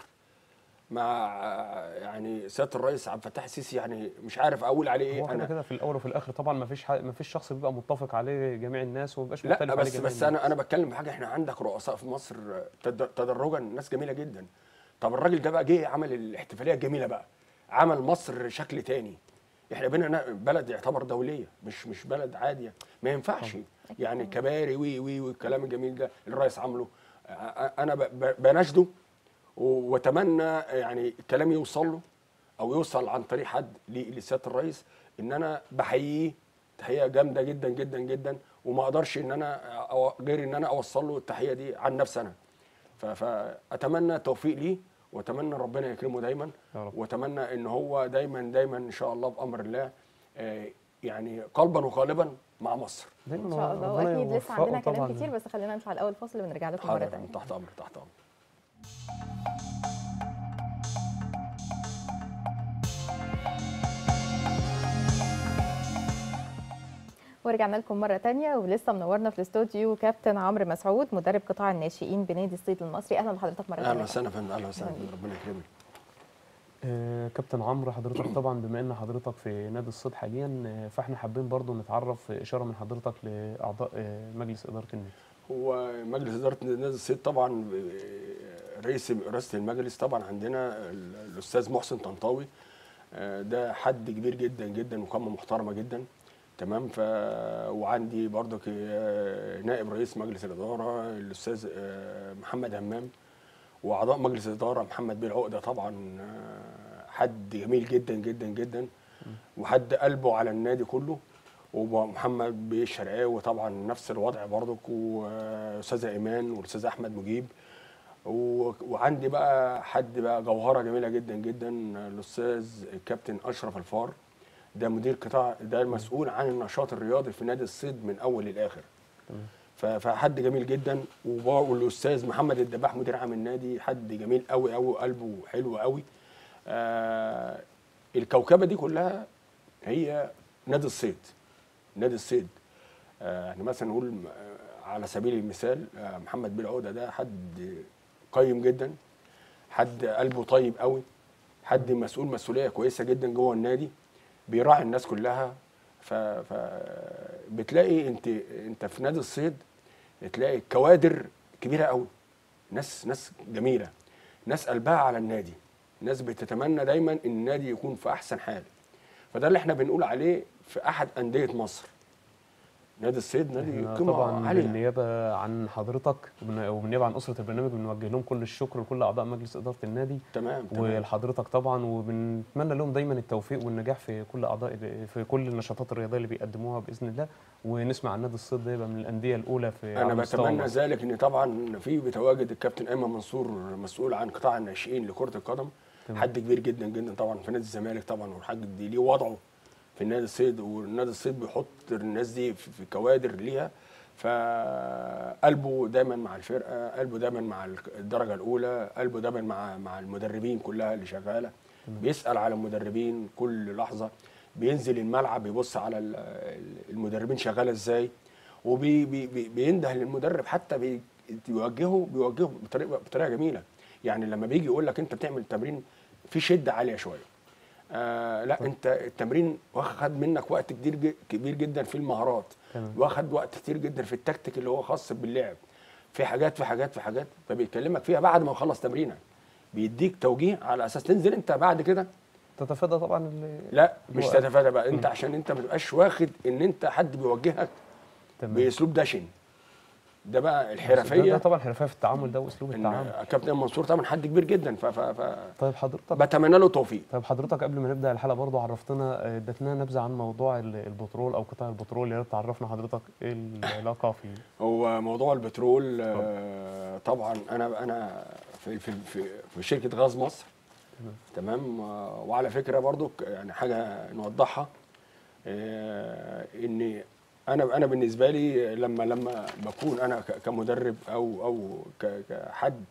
مع يعني سياده الرئيس عبد الفتاح السيسي يعني مش عارف اقول عليه ايه هو كده انا كده في الاول وفي الاخر طبعا ما فيش ما فيش شخص بيبقى متفق عليه جميع الناس وما بيبقاش مختلف لا عليه بس جميع بس الناس. انا انا بتكلم في حاجه احنا عندك رؤساء في مصر تد- تدرجا ناس جميله جدا طب الراجل ده بقى جه عمل الاحتفاليه الجميله بقى عمل مصر شكل تاني احنا بقينا نا- بلد يعتبر دوليه مش مش بلد عاديه ما ينفعش يعني كباري وي وي والكلام الجميل ده اللي الرئيس عامله أ- أ- انا ب- ب- بناشده و- واتمنى يعني الكلام يوصل له او يوصل عن طريق حد ل- لسياده الرئيس ان انا بحييه تحيه جامده جدا جدا جدا وما اقدرش ان انا أو- غير ان انا اوصل له التحيه دي عن نفسي انا ف- فاتمنى التوفيق ليه واتمنى ربنا يكرمه دايما يا رب. واتمنى ان هو دايما دايما ان شاء الله بامر الله آه، يعني قلبا وقالبا مع مصر دايما ان شاء الله ربنا واكيد لسه يوفقه عندنا كلام طبعاً. كتير بس خلينا نمشي على الاول فاصل ونرجع لكم مره حاضر ثانيه تحت امر تحت امر ورجعنا لكم مرة تانية ولسه منورنا في الاستوديو كابتن عمرو مسعود مدرب قطاع الناشئين بنادي الصيد المصري اهلا بحضرتك مرة اهلا تانية وسهلا يا فندم اهلا وسهلا أهلاً بيك. ربنا يكرمك آه، كابتن عمرو حضرتك طبعا بما ان حضرتك في نادي الصيد حاليا آه، فاحنا حابين برضو نتعرف اشاره من حضرتك لاعضاء آه، مجلس اداره النادي هو مجلس اداره نادي الصيد طبعا آه، رئيس رئاسه المجلس طبعا عندنا ال- الاستاذ محسن طنطاوي آه، ده حد كبير جدا جدا وقامه محترمه جدا تمام ف وعندي برضك آه، نائب رئيس مجلس الاداره الاستاذ آه، محمد همام واعضاء مجلس الاداره محمد بيه العقده طبعا آه، حد جميل جدا جدا جدا وحد قلبه على النادي كله ومحمد بيه الشرقاوي طبعا نفس الوضع برضك واستاذه ايمان والاستاذ احمد مجيب و- وعندي بقى حد بقى جوهره جميله جدا جدا الاستاذ الكابتن اشرف الفار ده مدير قطاع ده المسؤول عن النشاط الرياضي في نادي الصيد من اول للاخر تمام. ف- فحد جميل جدا وبا- والاستاذ محمد الدباح مدير عام النادي حد جميل قوي قوي وقلبه حلو قوي آه الكوكبه دي كلها هي نادي الصيد نادي الصيد آه يعني مثلا نقول م- آه، على سبيل المثال آه محمد بيه العقده ده حد قيم جدا حد قلبه طيب قوي حد مسؤول مسؤوليه كويسه جدا جوه النادي بيراعي الناس كلها ف, ف بتلاقي انت انت في نادي الصيد تلاقي كوادر كبيره قوي ناس ناس جميله ناس قلبها على النادي ناس بتتمنى دايما ان النادي يكون في احسن حال فده اللي احنا بنقول عليه في احد انديه مصر نادي الصيد نادي احنا قيمه طبعا عاليه بالنيابه عن حضرتك وبن- وبالنيابه عن اسره البرنامج بنوجه لهم كل الشكر لكل اعضاء مجلس اداره النادي تمام تمام ولحضرتك طبعا وبنتمنى لهم دايما التوفيق والنجاح في كل اعضاء في كل النشاطات الرياضيه اللي بيقدموها باذن الله ونسمع عن نادي الصيد ده يبقى من الانديه الاولى في انا على مستوى بتمنى مصر. ذلك ان طبعا في بيتواجد الكابتن ايمن منصور مسؤول عن قطاع الناشئين لكره القدم تمام. حد كبير جدا جدا طبعا في نادي الزمالك طبعا والحاج دي ليه وضعه في نادي الصيد والنادي الصيد بيحط الناس دي في في كوادر ليها فقلبه دايما مع الفرقه قلبه دايما مع الدرجه الاولى قلبه دايما مع مع المدربين كلها اللي شغاله بيسال على المدربين كل لحظه بينزل الملعب بيبص على ال- المدربين شغاله ازاي وبينده للمدرب حتى بي- بيوجهه بيوجهه بطريقه بطريقه جميله يعني لما بيجي يقول لك انت بتعمل تمرين في شده عاليه شويه آه لا انت التمرين واخد منك وقت كبير ج- كبير جدا في المهارات تمام. واخد وقت كتير جدا في التكتيك اللي هو خاص باللعب في حاجات في حاجات في حاجات فبيكلمك فيها بعد ما يخلص تمرينك بيديك توجيه على اساس تنزل انت بعد كده تتفادى طبعا ال- لا مش الوقت. تتفادى بقى انت عشان انت ما تبقاش واخد ان انت حد بيوجهك تمام. باسلوب دشن ده بقى ده, الحرفيه ده طبعا حرفيه في التعامل ده واسلوب التعامل ان كابتن منصور طبعا حد كبير جدا ف, ف, ف طيب حضرتك بتمنى له توفيق طيب حضرتك قبل ما نبدا الحلقه برضو عرفتنا آه، اديتنا نبذه عن موضوع ال- البترول او قطاع البترول يا ريت تعرفنا حضرتك ايه العلاقه فيه هو موضوع البترول آه طبعا انا انا في في في, في شركه غاز مصر تمام آه، وعلى فكره برضو ك- يعني حاجه نوضحها آه ان انا انا بالنسبه لي لما لما بكون انا ك- كمدرب او او ك- كحد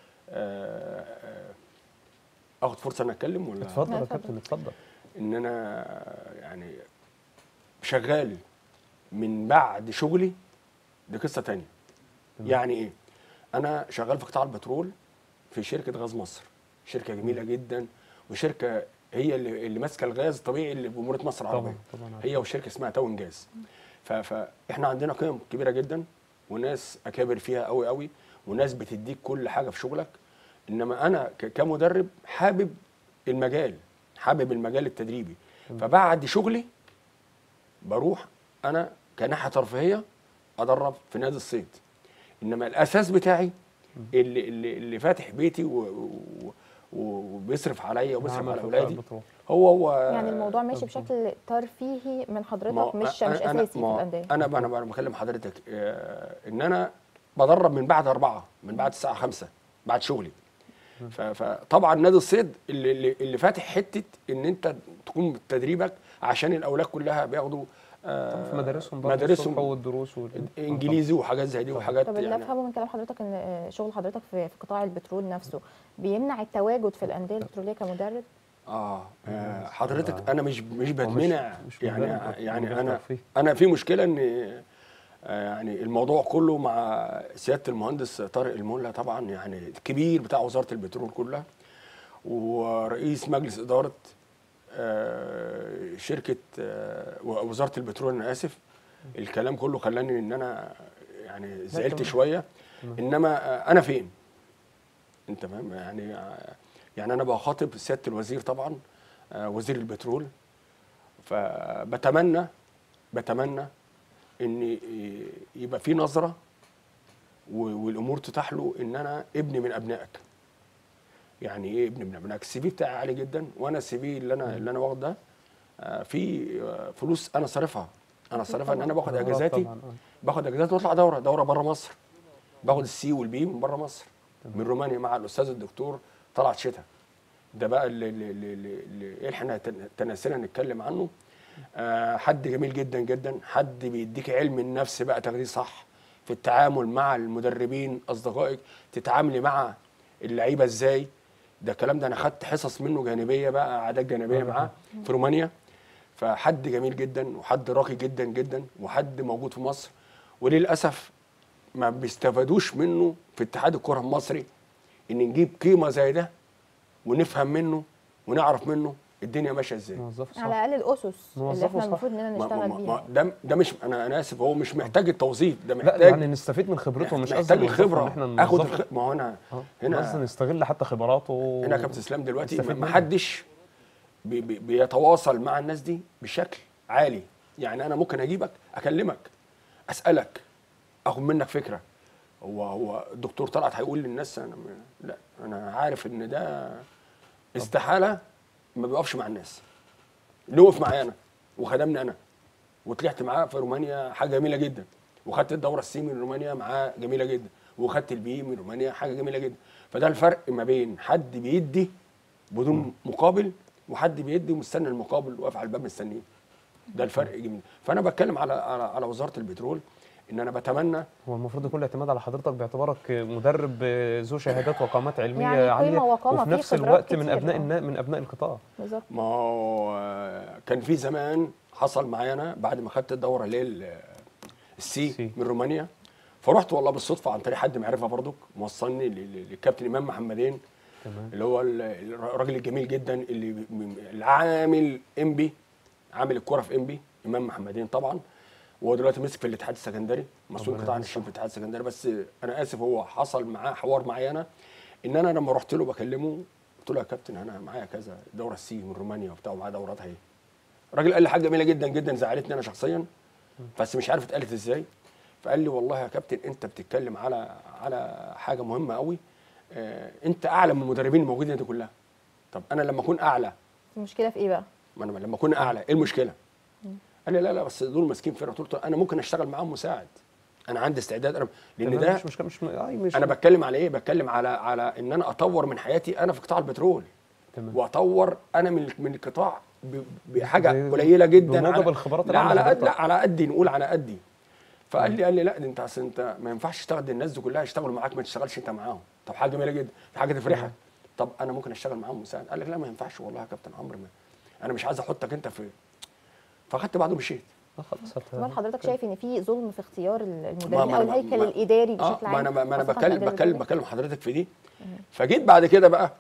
آه آه، اخد فرصه ان اتكلم ولا اتفضل يا اتفضل. كابتن اتفضل ان انا يعني شغال من بعد شغلي دي قصه تانية تمام. يعني ايه انا شغال في قطاع البترول في شركه غاز مصر شركه جميله جدا وشركه هي اللي, اللي ماسكه الغاز الطبيعي اللي في جمهوريه مصر العربيه طبعا طبعا هي وشركه اسمها تاون جاز ف- فاحنا عندنا قيم كبيره جدا وناس اكابر فيها قوي قوي وناس بتديك كل حاجه في شغلك انما انا ك- كمدرب حابب المجال حابب المجال التدريبي فبعد شغلي بروح انا كناحيه ترفيهيه ادرب في نادي الصيد انما الاساس بتاعي اللي اللي, اللي فاتح بيتي و و وبيصرف عليا وبيصرف نعم، على في قطاع اولادي البترول. هو هو يعني الموضوع ماشي طب- بشكل ترفيهي من ما حضرتك هو مش مش أنا- اساسي ما في هو الانديه انا انا انا بكلم حضرتك آه، ان انا بدرب من بعد أربعة من بعد الساعه خمسة بعد شغلي ف- فطبعا نادي الصيد اللي, اللي, اللي فاتح حته ان انت تكون تدريبك عشان الاولاد كلها بياخدوا آه، في مدارسهم برضه مدارسهم الصبح والدروس وال... انجليزي وحاجات زي دي وحاجات طب اللي يعني افهمه من كلام حضرتك ان آه، شغل حضرتك في في قطاع البترول نفسه بيمنع التواجد في الانديه البتروليه كمدرب اه آه، حضرتك انا مش مش بتمنع مش يعني مدرب، يعني مدرب انا ترفيه. انا في مشكله ان آه، يعني الموضوع كله مع سياده المهندس طارق الملا طبعا يعني الكبير بتاع وزاره البترول كلها ورئيس مجلس اداره آه، شركه آه، وزاره البترول انا اسف الكلام كله خلاني ان انا يعني زعلت تمام. شويه انما آه، انا فين انت فاهم يعني يعني انا بخاطب سياده الوزير طبعا آه، وزير البترول فبتمنى بتمنى ان يبقى في نظره و- والامور تتاح له ان انا ابني من ابنائك يعني ايه ابني من ابنائك السي في بتاعي عالي جدا وانا السي في اللي انا اللي انا واخد ده آه، في آه، فلوس انا صارفها انا صارفها ان انا باخد دورات اجازاتي طبعاً، آه. باخد اجازات واطلع دوره دوره بره مصر باخد السي والبي من بره مصر من رومانيا مع الاستاذ الدكتور طلعت شتاء ده بقى اللي, اللي, اللي, اللي احنا تن- تناسينا نتكلم عنه آه حد جميل جدا جدا حد بيديك علم النفس بقى تاخديه صح في التعامل مع المدربين اصدقائك تتعاملي مع اللعيبه ازاي ده الكلام ده انا خدت حصص منه جانبيه بقى عادات جانبيه معاه في رومانيا فحد جميل جدا وحد راقي جدا جدا وحد موجود في مصر وللاسف ما بيستفادوش منه في اتحاد الكره المصري ان نجيب قيمه زي ده ونفهم منه ونعرف منه الدنيا ماشيه ازاي موظف صح على الاقل الاسس اللي موظفه احنا صح. المفروض اننا ما- نشتغل ما- ما- بيها ده ده مش انا انا اسف هو مش محتاج التوظيف ده لا محتاج يعني نستفيد من خبرته مش قصدي محتاج نوظفه الخبره ان احنا اخد نوظفه. الخ... ما هو انا آه. هنا- قصدي نستغل حتى خبراته هنا يا كابتن اسلام دلوقتي نستفيد ما منه. حدش بي بي بيتواصل مع الناس دي بشكل عالي يعني انا ممكن اجيبك اكلمك اسالك اخد منك فكره هو هو الدكتور طلعت هيقول للناس انا م- لا انا عارف ان ده استحاله ما بيقفش مع الناس اللي وقف معايا انا وخدمني انا وطلعت معاه في رومانيا حاجه جميله جدا وخدت الدوره السي من رومانيا معاه جميله جدا وخدت البي من رومانيا حاجه جميله جدا فده الفرق ما بين حد بيدي بدون مقابل وحد بيدي ومستني المقابل واقف على الباب مستنيه ده الفرق جميل فانا بتكلم على على, على وزاره البترول ان انا بتمنى هو المفروض يكون الاعتماد على حضرتك باعتبارك مدرب ذو شهادات وقامات علميه يعني قيمة عاليه وقامة وفي فيه نفس خبرات الوقت من كتير، ابناء آه. النا... من ابناء القطاع بالظبط ما هو آه، كان في زمان حصل معايا انا بعد ما خدت الدوره اللي هي ال- السي سي. من رومانيا فرحت والله بالصدفه عن طريق حد معرفه برضك موصلني ل- ل- للكابتن امام محمدين تمام اللي هو ال- الراجل الجميل جدا اللي ب- م- العامل انبي عامل الكوره في انبي امام محمدين طبعا وهو دلوقتي مسك في الاتحاد السكندري مسؤول ربنا قطاع يرحمه. الناشئين في الاتحاد السكندري بس انا اسف هو حصل معاه حوار معايا انا ان انا لما رحت له بكلمه قلت له يا كابتن انا معايا كذا دوره سي من رومانيا وبتاع ومعايا دوراتها ايه الراجل قال لي حاجه جميله جدا جدا زعلتني انا شخصيا بس مش عارف اتقالت ازاي فقال لي والله يا كابتن انت بتتكلم على على حاجه مهمه قوي آه انت اعلى من المدربين الموجودين دي كلها طب انا لما اكون اعلى المشكله في ايه بقى ما انا لما اكون اعلى ايه المشكله قال لي لا لا بس دول ماسكين فرقه قلت له انا ممكن اشتغل معاهم مساعد انا عندي استعداد انا لان تمام، ده مش مشكله مش اي مش انا بتكلم على ايه بتكلم على على ان انا اطور من حياتي انا في قطاع البترول تمام واطور انا من من القطاع ب- زي- بحاجه قليله جدا بموجب على- الخبرات اللي لا عند على قد حضرتك. لا على قدي نقول على قدي فقال لي قال لي لا ده انت اصل انت ما ينفعش تشتغل دي الناس دي كلها يشتغلوا معاك ما تشتغلش انت معاهم طب حاجه جميله جدا دي حاجه تفرحك طب انا ممكن اشتغل معاهم مساعد قال لك لا ما ينفعش والله يا كابتن عمرو ما انا مش عايز احطك انت في فاخدت بعضه ومشيت آه، خلاص هت- امال حضرتك شايف ان في ظلم في اختيار ما- المدربين ما او أنا- الهيكل ما- الاداري اه بشكل عام ما انا ما انا خاصة في بكلم الأندية بكلم الرياضية؟ بكلم حضرتك في دي فجيت بعد كده بقى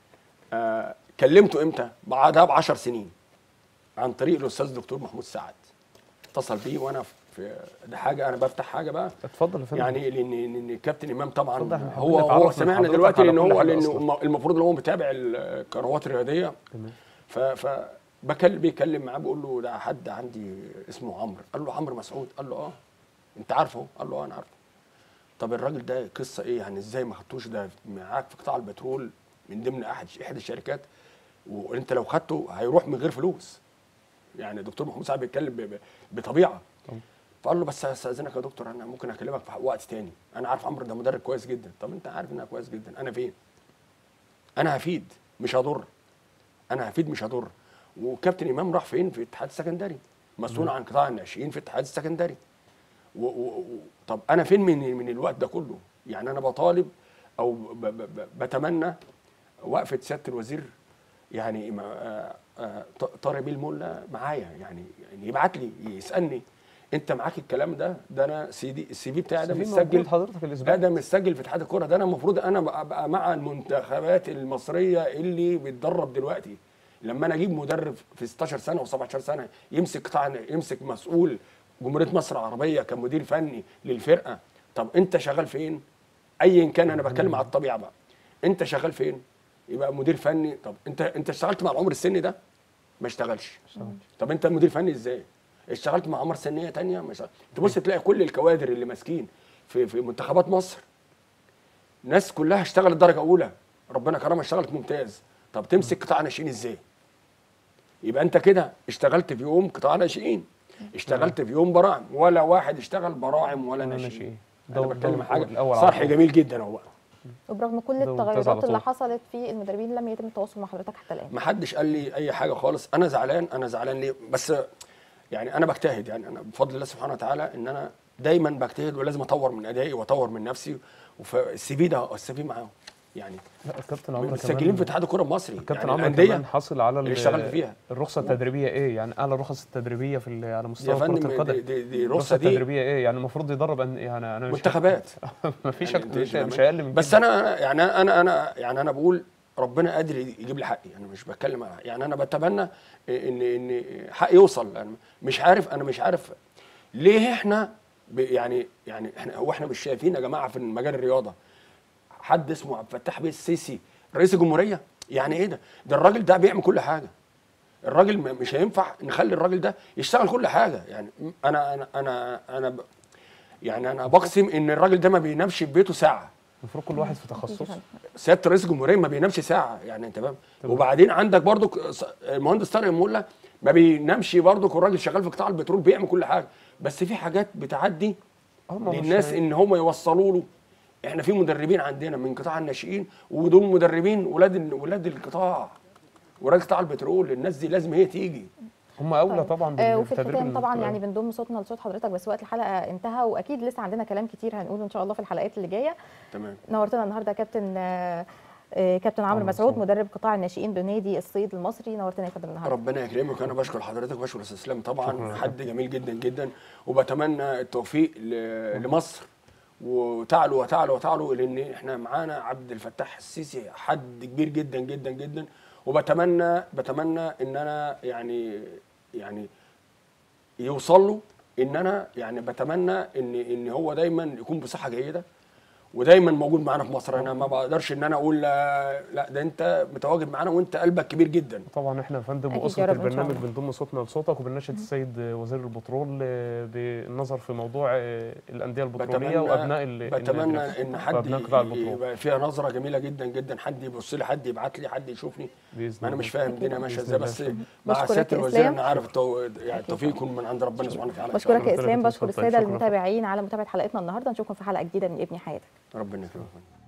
آه كلمته امتى؟ بعدها ب 10 سنين عن طريق الاستاذ دكتور محمود سعد اتصل بيه وانا في ده حاجه انا بفتح حاجه بقى اتفضل يا فندم يعني لان لان الكابتن امام طبعا اتفضل، احنا هو حابين هو نتعرف من سمعنا حضرتك دلوقتي على لان كل هو حاجة لان أصلاً. المفروض ان هو متابع القنوات الرياضيه تمام ف ف بكلم بيكلم معاه بيقول له ده حد عندي اسمه عمرو قال له عمرو مسعود قال له اه انت عارفه قال له اه انا عارفه طب الراجل ده قصه ايه يعني ازاي ما خدتوش ده معاك في قطاع البترول من ضمن احد احدى الشركات وانت لو خدته هيروح من غير فلوس يعني الدكتور محمود سعد بيتكلم ب- ب- بطبيعه طبعا. فقال له بس استاذنك يا دكتور انا ممكن اكلمك في وقت تاني انا عارف عمرو ده مدرب كويس جدا طب انت عارف ان انا كويس جدا انا فين انا هفيد مش هضر انا هفيد مش هضر وكابتن امام راح فين في الاتحاد السكندري مسؤول عن قطاع الناشئين في الاتحاد السكندري و و و طب انا فين من من الوقت ده كله يعني انا بطالب او ب ب ب بتمنى وقفه سياده الوزير يعني ما- آه، آه، ط- طارق بيه الملا معايا يعني يعني يبعت لي يسالني انت معاك الكلام ده ده انا سي دي السي في بتاعي ده السي في متسجل موجود حضرتك لا الاسبوع ده متسجل في اتحاد الكوره ده انا المفروض انا بقى- ابقى مع المنتخبات المصريه اللي بتدرب دلوقتي لما انا اجيب مدرب في 16 سنه و17 سنه يمسك قطاع يمسك مسؤول جمهوريه مصر العربيه كمدير فني للفرقه طب انت شغال فين ايا كان انا بتكلم على الطبيعه بقى انت شغال فين يبقى مدير فني طب انت انت اشتغلت مع العمر السني ده ما اشتغلش طب انت مدير فني ازاي اشتغلت مع عمر سنيه تانية مش تبص تلاقي كل الكوادر اللي ماسكين في في منتخبات مصر ناس كلها اشتغلت درجه اولى ربنا كرمها اشتغلت ممتاز طب تمسك قطاع ناشئين ازاي يبقى انت كده اشتغلت في يوم قطاع ناشئين اشتغلت في يوم براعم ولا واحد اشتغل براعم ولا ولا ناشئين ناشئين. انا ده- بتكلم ده حاجه الأول على صرح طول. جميل جدا اهو بقى وبرغم كل ده ممتاز على التغيرات اللي طول. حصلت في المدربين لم يتم التواصل مع حضرتك حتى الان ما حدش قال لي اي حاجه خالص انا زعلان انا زعلان ليه بس يعني انا بجتهد يعني انا بفضل الله سبحانه وتعالى ان انا دايما بجتهد ولازم اطور من ادائي واطور من نفسي والسي في ده السي في معاهم يعني لا الكابتن عمرو متسجلين كمان في اتحاد الكره المصري الكابتن يعني عمرو الانديه كمان حاصل على اللي ال- اشتغلت فيها. الرخصه التدريبيه ايه يعني اعلى الرخص التدريبيه في ال- على يا مستوى كره فندم القدم دي, دي, دي الرخصه رخصه دي التدريبيه ايه يعني المفروض يدرب أن- يعني انا مش منتخبات ما فيش يعني أكتر- مش, انت- مش اقل من بس كده. انا يعني انا انا يعني انا بقول ربنا قادر يجيب لي حقي انا مش بتكلم على يعني انا بتمنى ان ان حقي يوصل أنا مش عارف انا مش عارف ليه احنا ب- يعني يعني احنا هو احنا مش شايفين يا جماعه في مجال الرياضه حد اسمه عبد الفتاح بيه السيسي رئيس الجمهوريه يعني ايه ده ده الراجل ده بيعمل كل حاجه الراجل م- مش هينفع نخلي الراجل ده يشتغل كل حاجه يعني انا انا انا انا ب- يعني انا بقسم ان الراجل ده ما بينامش في بيته ساعه المفروض كل واحد في تخصصه سياده رئيس الجمهوريه ما بينامش ساعه يعني انت فاهم تمام. وبعدين عندك برضو المهندس طارق الملا ما بينامش برضو الراجل شغال في قطاع البترول بيعمل كل حاجه بس في حاجات بتعدي هم مش للناس هي- ان هم يوصلوا له احنا في مدربين عندنا من قطاع الناشئين ودول مدربين ولاد ال- ولاد القطاع ولاد قطاع البترول الناس دي لازم هي تيجي هم اولى طيب. طبعا آه وفي بالتدريب الختام طبعا الطبيعي. يعني بنضم صوتنا لصوت حضرتك بس وقت الحلقه انتهى واكيد لسه عندنا كلام كتير هنقوله ان شاء الله في الحلقات اللي جايه تمام نورتنا النهارده يا كابتن آه، آه، كابتن عمرو عمرو مسعود مسعود. مدرب قطاع الناشئين بنادي الصيد المصري نورتنا يا فندم النهارده ربنا يكرمك انا بشكر حضرتك وبشكر استاذ اسلام طبعا شكراً. حد جميل جدا جدا وبتمنى التوفيق ل- لمصر وتعلو وتعلو وتعلو لان احنا معانا عبد الفتاح السيسي حد كبير جدا جدا جدا وبتمنى بتمنى ان انا يعني يعني يوصل له ان انا يعني بتمنى ان ان هو دايما يكون بصحه جيده ودايما موجود معانا في مصر انا ما بقدرش ان انا اقول لا, لا ده انت متواجد معانا وانت قلبك كبير جدا طبعا احنا يا فندم أكيد يا واسره رب إن شاء البرنامج الله. بنضم صوتنا لصوتك وبنناشد السيد وزير البترول آه، بالنظر في موضوع آه، الانديه البتروليه وابناء ال- بتمنى النادي ان حد وأبناء قطاع البترول يبقى فيها نظره جميله جدا جدا حد يبص لي حد يبعت لي حد يشوفني باذن ما انا الله. مش فاهم الدنيا ماشيه بإذن ازاي الله. بس مع بشكرك سياده يا الوزير إسلام. انا عارف التو- يعني أكيد التوفيق يكون من عند ربنا سبحانه وتعالى إن شاء بشكرك الله. يا اسلام ربنا بشكر يخليك. الساده شكراً. المتابعين على متابعه حلقتنا النهارده نشوفكم في حلقه جديده من ابني حياتك ربنا يكرمك